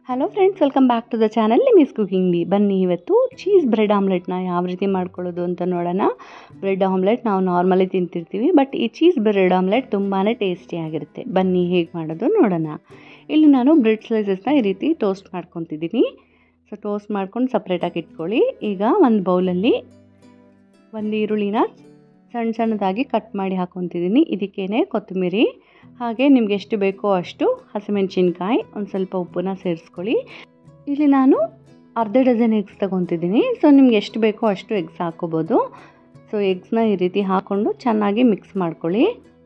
hello friends welcome back to the channel miss cooking B ಬನ್ನಿ ಇವತ್ತು cheese bread ಆಮ್ಲೆಟ್ನ ಯಾವ ರೀತಿ ಮಾಡ್ಕೊಳ್ಳೋದು ಅಂತ ನೋಡೋಣ ಬ್ರೆಡ್ ಆಮ್ಲೆಟ್ ನಾವು ನಾರ್ಮಲಿ ತಿಂತಿರ್ತೀವಿ ಬಟ್ ಈ ಚೀಸ್ ಬ್ರೆಡ್ ಆಮ್ಲೆಟ್ ತುಂಬಾ ಟೇಸ್ಟಿಯಾಗಿರುತ್ತೆ ಬನ್ನಿ ಹೇಗೆ ಮಾಡೋದು ನೋಡೋಣ ಇಲ್ಲಿ ನಾನು ಬ್ರೆಡ್ ಸ್ಲೈಸಸ್ನ ಈ ರೀತಿ ಟೋಸ್ಟ್ ಮಾಡ್ಕೊತಿದ್ದೀನಿ ಸೊ ಟೋಸ್ಟ್ ಮಾಡ್ಕೊಂಡು ಸಪ್ರೇಟಾಗಿ ಇಟ್ಕೊಳ್ಳಿ ಈಗ ಒಂದು ಬೌಲಲ್ಲಿ ಒಂದು ಈರುಳ್ಳಿನ ಸಣ್ಣ ಸಣ್ಣದಾಗಿ ಕಟ್ ಮಾಡಿ ಹಾಕ್ಕೊತಿದ್ದೀನಿ ಇದಕ್ಕೇನೆ ಕೊತ್ತಂಬರಿ ಹಾಗೆ ನಿಮ್ಗೆ ಎಷ್ಟು ಬೇಕೋ ಅಷ್ಟು ಹಸಿಮೆಣಸಿನ್ಕಾಯಿ ಒಂದು ಸ್ವಲ್ಪ ಉಪ್ಪನ್ನ ಸೇರಿಸ್ಕೊಳ್ಳಿ ಇಲ್ಲಿ ನಾನು ಅರ್ಧ ಡಜನ್ ಎಗ್ಸ್ ತೊಗೊತಿದ್ದೀನಿ ಸೊ ನಿಮ್ಗೆ ಎಷ್ಟು ಬೇಕೋ ಅಷ್ಟು ಎಗ್ಸ್ ಹಾಕೋಬೋದು ಸೊ ಎಗ್ಸ್ನ ಈ ರೀತಿ ಹಾಕ್ಕೊಂಡು ಚೆನ್ನಾಗಿ ಮಿಕ್ಸ್ ಮಾಡ್ಕೊಳ್ಳಿ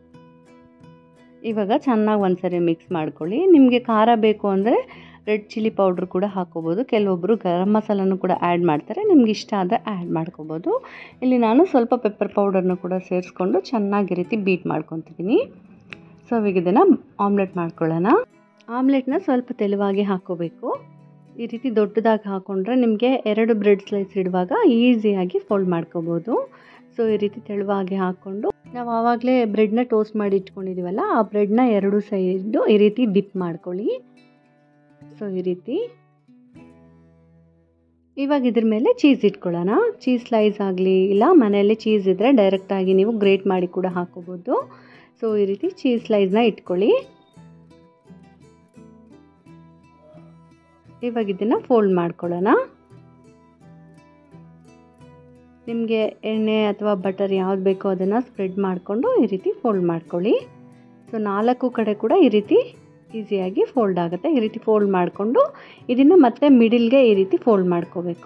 ಇವಾಗ ಚೆನ್ನಾಗಿ ಒಂದ್ಸರಿ ಮಿಕ್ಸ್ ಮಾಡ್ಕೊಳ್ಳಿ ನಿಮಗೆ ಖಾರ ಬೇಕು ಅಂದರೆ ರೆಡ್ ಚಿಲ್ಲಿ ಪೌಡ್ರ್ ಕೂಡ ಹಾಕೋಬೋದು ಕೆಲವೊಬ್ಬರು ಗರಂ ಮಸಾಲನೂ ಕೂಡ ಆ್ಯಡ್ ಮಾಡ್ತಾರೆ ನಿಮ್ಗೆ ಇಷ್ಟ ಆದರೆ ಆ್ಯಡ್ ಮಾಡ್ಕೋಬೋದು ಇಲ್ಲಿ ನಾನು ಸ್ವಲ್ಪ ಪೆಪ್ಪರ್ ಪೌಡರ್ನ ಕೂಡ ಸೇರಿಸ್ಕೊಂಡು ಚೆನ್ನಾಗಿ ರೀತಿ ಬೀಟ್ ಮಾಡ್ಕೊತಿದ್ದೀನಿ ಸೊ ಇವಾಗ ಇದನ್ನು ಆಮ್ಲೆಟ್ ಮಾಡ್ಕೊಳ್ಳೋಣ ಆಮ್ಲೆಟ್ನ ಸ್ವಲ್ಪ ತೆಳುವಾಗಿ ಹಾಕ್ಕೋಬೇಕು ಈ ರೀತಿ ದೊಡ್ಡದಾಗಿ ಹಾಕ್ಕೊಂಡ್ರೆ ನಿಮಗೆ ಎರಡು ಬ್ರೆಡ್ ಸ್ಲೈಸ್ ಇಡುವಾಗ ಈಸಿಯಾಗಿ ಫೋಲ್ಡ್ ಮಾಡ್ಕೋಬೋದು ಸೊ ಈ ರೀತಿ ತೆಳುವಾಗಿ ಹಾಕ್ಕೊಂಡು ನಾವು ಆವಾಗಲೇ ಬ್ರೆಡ್ನ ಟೋಸ್ಟ್ ಮಾಡಿ ಇಟ್ಕೊಂಡಿದ್ದೀವಲ್ಲ ಆ ಬ್ರೆಡ್ನ ಎರಡು ಸೈಡು ಈ ರೀತಿ ಡಿಪ್ ಮಾಡ್ಕೊಳ್ಳಿ ಸೊ ಈ ರೀತಿ ಇವಾಗ ಇದ್ರ ಮೇಲೆ ಚೀಸ್ ಇಟ್ಕೊಳ್ಳೋಣ ಚೀಸ್ ಸ್ಲೈಸ್ ಆಗಲಿ ಇಲ್ಲ ಮನೆಯಲ್ಲಿ ಚೀಸ್ ಇದ್ದರೆ ಡೈರೆಕ್ಟಾಗಿ ನೀವು ಗ್ರೇಟ್ ಮಾಡಿ ಕೂಡ ಹಾಕೋಬೋದು ಸೊ ಈ ರೀತಿ ಚೀಸ್ ಸ್ಲೈಸ್ನ ಇಟ್ಕೊಳ್ಳಿ ಇವಾಗ ಇದನ್ನು ಫೋಲ್ಡ್ ಮಾಡ್ಕೊಳ್ಳೋಣ ನಿಮಗೆ ಎಣ್ಣೆ ಅಥವಾ ಬಟರ್ ಯಾವ್ದು ಬೇಕೋ ಅದನ್ನು ಸ್ಪ್ರೆಡ್ ಮಾಡಿಕೊಂಡು ಈ ರೀತಿ ಫೋಲ್ಡ್ ಮಾಡ್ಕೊಳ್ಳಿ ಸೊ ನಾಲ್ಕು ಕಡೆ ಕೂಡ ಈ ರೀತಿ ಈಸಿಯಾಗಿ ಫೋಲ್ಡ್ ಆಗುತ್ತೆ ಈ ರೀತಿ ಫೋಲ್ಡ್ ಮಾಡಿಕೊಂಡು ಇದನ್ನು ಮತ್ತೆ ಮಿಡಿಲ್ಗೆ ಈ ರೀತಿ ಫೋಲ್ಡ್ ಮಾಡ್ಕೋಬೇಕು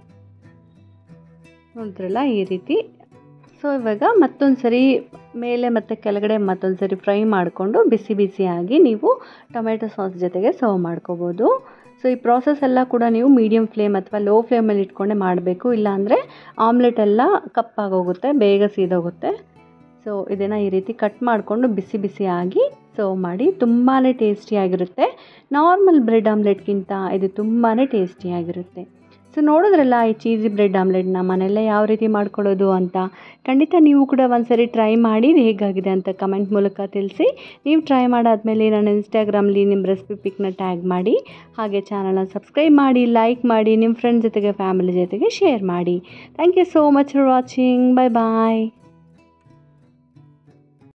ನೋಡಿದ್ರಲ್ಲ ಈ ರೀತಿ ಸೊ ಇವಾಗ ಮತ್ತೊಂದು ಸರಿ ಮೇಲೆ ಮತ್ತು ಕೆಳಗಡೆ ಮತ್ತೊಂದು ಸರಿ ಫ್ರೈ ಮಾಡಿಕೊಂಡು ಬಿಸಿ ಬಿಸಿಯಾಗಿ ನೀವು ಟೊಮೆಟೊ ಸಾಸ್ ಜೊತೆಗೆ ಸರ್ವ್ ಮಾಡ್ಕೋಬೋದು ಸೊ ಈ ಪ್ರಾಸೆಸ್ ಎಲ್ಲ ಕೂಡ ನೀವು ಮೀಡಿಯಮ್ ಫ್ಲೇಮ್ ಅಥವಾ ಲೋ ಫ್ಲೇಮಲ್ಲಿ ಇಟ್ಕೊಂಡೆ ಮಾಡಬೇಕು ಇಲ್ಲಾಂದರೆ ಆಮ್ಲೆಟ್ ಎಲ್ಲ ಕಪ್ಪಾಗೋಗುತ್ತೆ ಬೇಗ ಸೀದೋಗುತ್ತೆ ಸೊ ಇದನ್ನು ಈ ರೀತಿ ಕಟ್ ಮಾಡಿಕೊಂಡು ಬಿಸಿ ಬಿಸಿಯಾಗಿ ಸರ್ವ್ ಮಾಡಿ ತುಂಬಾ ಟೇಸ್ಟಿಯಾಗಿರುತ್ತೆ ನಾರ್ಮಲ್ ಬ್ರೆಡ್ ಆಮ್ಲೆಟ್ಗಿಂತ ಇದು ತುಂಬಾ ಟೇಸ್ಟಿಯಾಗಿರುತ್ತೆ ಸೊ ನೋಡಿದ್ರಲ್ಲ ಈ ಚೀಸಿ ಬ್ರೆಡ್ ಆಮ್ಲೆಟ್ನ ಮನೆಯಲ್ಲೇ ಯಾವ ರೀತಿ ಮಾಡ್ಕೊಳ್ಳೋದು ಅಂತ ಖಂಡಿತ ನೀವು ಕೂಡ ಒಂದ್ಸರಿ ಟ್ರೈ ಮಾಡಿ ಹೇಗಾಗಿದೆ ಅಂತ ಕಮೆಂಟ್ ಮೂಲಕ ತಿಳಿಸಿ ನೀವು ಟ್ರೈ ಮಾಡಾದಮೇಲೆ ನನ್ನ ಇನ್ಸ್ಟಾಗ್ರಾಮ್ಲಿ ನಿಮ್ಮ ರೆಸಿಪಿ ಪಿಕ್ನ ಟ್ಯಾಗ್ ಮಾಡಿ ಹಾಗೆ ಚಾನಲ್ನ ಸಬ್ಸ್ಕ್ರೈಬ್ ಮಾಡಿ ಲೈಕ್ ಮಾಡಿ ನಿಮ್ಮ ಫ್ರೆಂಡ್ ಜೊತೆಗೆ ಫ್ಯಾಮಿಲಿ ಜೊತೆಗೆ ಶೇರ್ ಮಾಡಿ thank you so much for watching bye bye